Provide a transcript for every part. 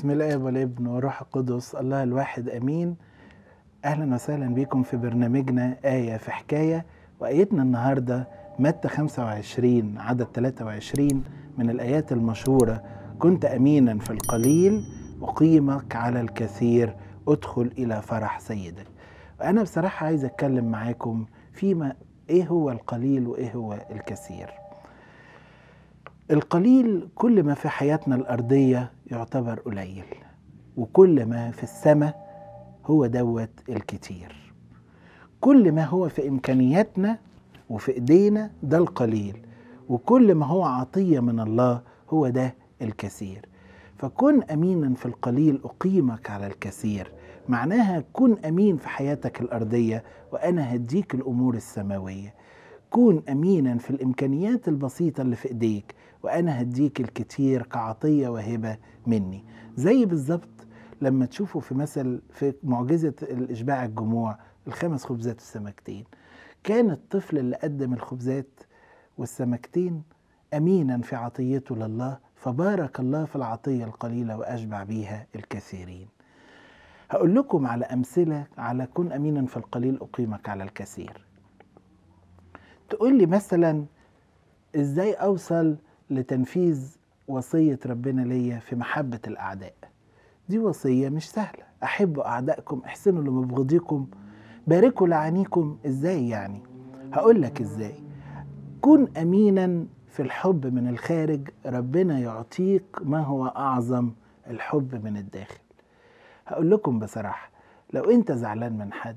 بسم الله والابن والروح القدس الله الواحد امين اهلا وسهلا بكم في برنامجنا آية في حكاية وآيتنا النهاردة متى 25 عدد 23 من الآيات المشهورة كنت أمينا في القليل أقيمك على الكثير ادخل إلى فرح سيدك وأنا بصراحة عايز أتكلم معاكم فيما إيه هو القليل وإيه هو الكثير القليل كل ما في حياتنا الأرضية يعتبر قليل وكل ما في السماء هو دوت الكتير كل ما هو في إمكانياتنا وفي إيدينا ده القليل وكل ما هو عطية من الله هو ده الكثير فكن أمينا في القليل أقيمك على الكثير معناها كن أمين في حياتك الأرضية وأنا هديك الأمور السماوية كون أمينا في الإمكانيات البسيطة اللي في إيديك وأنا هديك الكتير كعطية وهبة مني زي بالظبط لما تشوفوا في مثل في معجزة الإشباع الجموع الخمس خبزات والسمكتين كان الطفل اللي قدم الخبزات والسمكتين أمينا في عطيته لله فبارك الله في العطية القليلة وأشبع بيها الكثيرين هقول لكم على أمثلة على كن أمينا في القليل أقيمك على الكثير تقول لي مثلا إزاي أوصل لتنفيذ وصية ربنا ليا في محبة الأعداء دي وصية مش سهلة أحبوا أعدائكم احسنوا لمبغضيكم باركوا لعانيكم إزاي يعني هقول لك إزاي كن أمينا في الحب من الخارج ربنا يعطيك ما هو أعظم الحب من الداخل هقول لكم بصراحة لو أنت زعلان من حد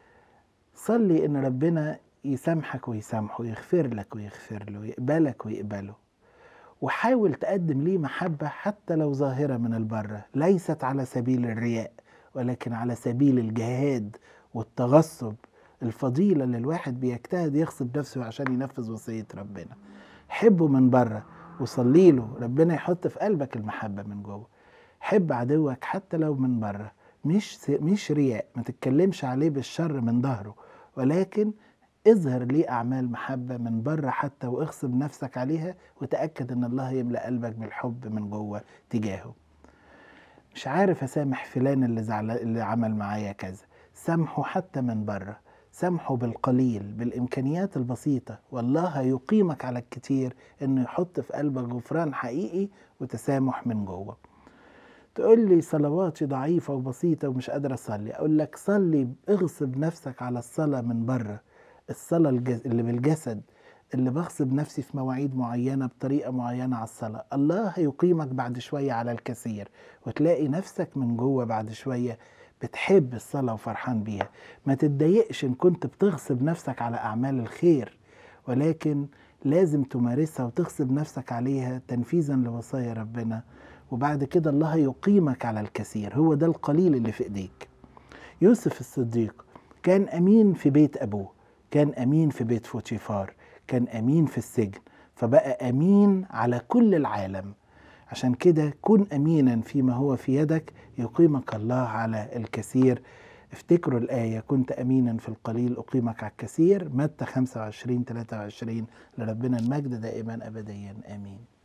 صلي إن ربنا يسامحك ويسامحه يغفر لك ويغفر له يقبلك ويقبله وحاول تقدم ليه محبة حتى لو ظاهرة من البرة ليست على سبيل الرياء ولكن على سبيل الجهاد والتغصب الفضيلة اللي الواحد بيجتهد يغصب نفسه عشان ينفذ وصية ربنا حبه من بره وصلي له ربنا يحط في قلبك المحبة من جوه حب عدوك حتى لو من بره مش مش رياء ما تتكلمش عليه بالشر من ظهره ولكن اظهر ليه أعمال محبة من بره حتى واغصب نفسك عليها وتأكد إن الله يملأ قلبك بالحب من جوه تجاهه مش عارف أسامح فلان اللي, زعل اللي عمل معايا كذا سامحه حتى من بره سامحه بالقليل بالإمكانيات البسيطة والله هيقيمك على الكتير إنه يحط في قلبك غفران حقيقي وتسامح من جوه تقول لي صلواتي ضعيفة وبسيطة ومش قادر أصلي أقول لك صلي اغصب نفسك على الصلاة من بره الصلاة اللي بالجسد اللي بغصب نفسي في مواعيد معينة بطريقة معينة على الصلاة الله هيقيمك بعد شوية على الكثير وتلاقي نفسك من جوه بعد شوية بتحب الصلاة وفرحان بيها ما تتضايقش إن كنت بتغصب نفسك على أعمال الخير ولكن لازم تمارسها وتغصب نفسك عليها تنفيذا لوصايا ربنا وبعد كده الله يقيمك على الكثير هو ده القليل اللي في ايديك يوسف الصديق كان امين في بيت ابوه كان امين في بيت فوتيفار كان امين في السجن فبقى امين على كل العالم عشان كده كن امينا فيما هو في يدك يقيمك الله على الكثير افتكروا الآية كنت أمينا في القليل أقيمك على الكثير متى 25 23 لربنا المجد دائما أبديا آمين